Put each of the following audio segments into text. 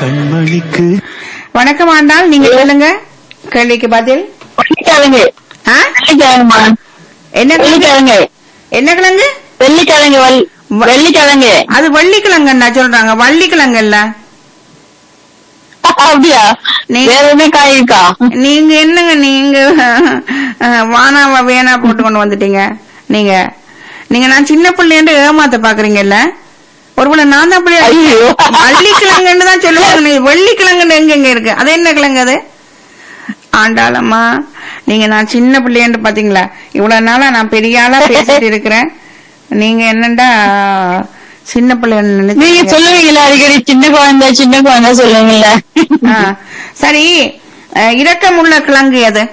கண்மணிக்கு வணக்கம் ஆண்டாள் நீங்க சொல்லுங்க கேள்விக்கு பதில் வெள்ளிக்கிழங்கு ஆ? வெள்ளிக்கிழங்குமா என்ன கிழங்கு வெள்ளிக்கிழங்கு என்ன கிழங்கு வெள்ளிக்கிழங்கு வல்- வெள்ளிக்கிழங்கு அது வள்ளிக்கிழங்குன்னா சொல்றாங்க வள்ளிக்கிழங்கு இல்ல அப்படியா நீ- வேற எதுவுமே காய் இருக்கா நீங்க என்னங்க நீங்க அஹ், வானாவா வேணா போட்டு கொண்டு வந்துட்டீங்க நீங்க நீங்க நான் சின்ன பிள்ளைன்னு ஏமாத்த பாக்குறீங்கல்ல ஒருவேளை நான் தான் அப்படி ஐயோ. வள்ளிக்கிழங்குன்னு தான் சொல்லுவாங்க நீ வெள்ளிக்கிழங்குன்னு எங்க எங்க இருக்கு அது என்ன கிழங்கு அது ஆண்டாளம்மா நீங்க நான் சின்ன பிள்ளைன்னு பாத்தீங்களா இவ்வளவு நாளா நான் பெரிய ஆளா பேசிட்டு இருக்கிறேன் நீங்க என்னண்டா சின்ன பிள்ளைன்னு நீங்க நினைச்சீங்க சொல்லுவீங்களா அடிக்கடி சின்ன குழந்தை சின்ன குழந்தை சொல்லுவீங்கல்ல ஆ, சரி அஹ், இரக்கமுள்ள கிழங்கு எது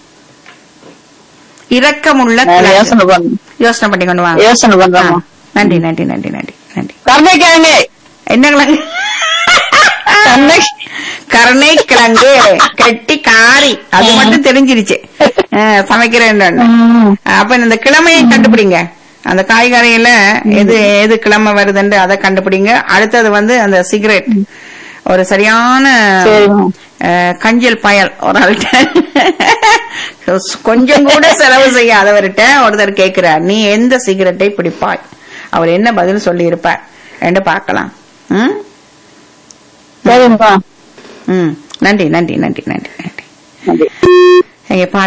இரக்கமுள்ள நான் கிழங்கு யோசனை பண்ணு யோசனை பண்ணி கொண்டு வாங்க யோசனை ஆ, பண்றோமா நன்றி நன்றி நன்றி நன்றி நன்றி கருணைக்கிழங்கு என்ன கிழங்கு கருணை கருணை கிழங்கு கெட்டி காரி அது மட்டும் தெரிஞ்சிருச்சு ஆ, சமைக்கிறேன் ம். அப்ப இந்த கிழமையை கண்டுபிடிங்க அந்த காய்கறியில எது எது கிழமை வருதுன்னு அதை கண்டுபிடிங்க அடுத்தது வந்து அந்த சிகரெட் ஒரு சரியான சரிம்மா. அஹ், கஞ்சல் பயல் ஒரு ஆள்கிட்ட கொஞ்சம் கூட செலவு செய்யாதவர்கிட்ட ஒருத்தர் கேட்கிறார் நீ எந்த சிகரெட்டை பிடிப்பாய் அவர் என்ன பதில் சொல்லி இருப்பார் என்று பார்க்கலாம் ம்? சரிம்மா ம் நன்றி நன்றி நன்றி நன்றி நன்றி நன்றி. எங்க பாட